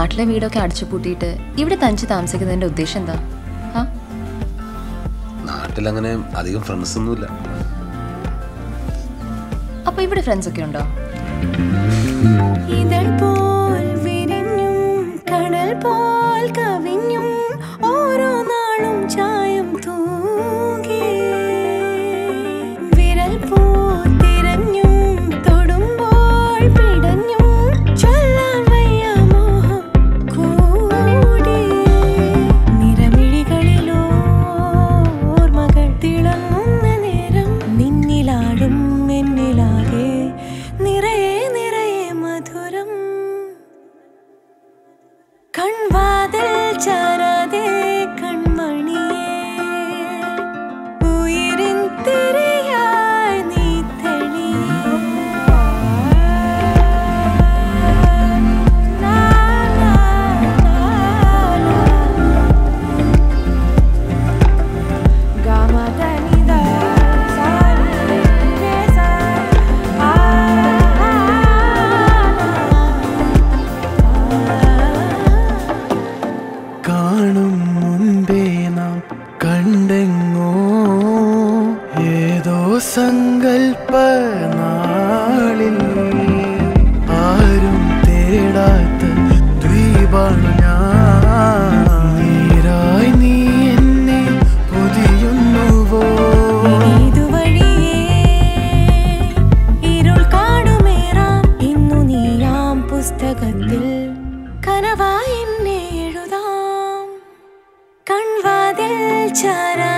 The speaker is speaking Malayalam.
നാട്ടിലെ വീടൊക്കെ അടച്ചു പൂട്ടിയിട്ട് ഇവിടെ തനിച്ച് താമസിക്കുന്നതിന്റെ ഉദ്ദേശം എന്താ ആ നാട്ടിലങ്ങനെ അധികം ഫ്രണ്ട്സ് ഒന്നുമില്ല അപ്പൊ ഇവിടെ ഫ്രണ്ട്സ് ഒക്കെ ഉണ്ടോ ഇതൾ പോൽ വിരിഞ്ഞും കടൽ പോൽ കവിഞ്ഞും ഓരോ നാളും ചായം തൂകി വിരൽ പൂ തിരഞ്ഞും തൊടുമ്പോൾ പിടഞ്ഞും ചൊല്ലാൻ വയ്യ മോഹം കൂടി നിറമിഴികളിലോ ഓർമ്മകൾ തിളങ്ങുന്ന നേരം നിന്നിലാടും എന്നിലാകെ നിറയെ നിറയെ മധുരം കൺവാതിൽ ചാരാതെ കൺമണിയേ ഉയിരിൻ തിരയായി നീ തെളിയേ ലാ, ലാ, ലാ, ലാ. ഗമതനിദ സാരി രേസ ആ കാണും മുൻപേ നാം കണ്ടെങ്ങോ ഏതോ സങ്കൽപ്പ നാളിൽ ആരും തേടാത്ത ദ്വീപാണു ഞാൻ നീരായി നീ എന്നെ പൊതിയുന്നുവോ ഇതുവഴിയേ ഇരുൾ കാണുമേറാം ഇന്നു നീയാം പുസ്തകത്തിൽ കനവായി എന്നെ എഴുതാം കൺവാതിൽ ചാര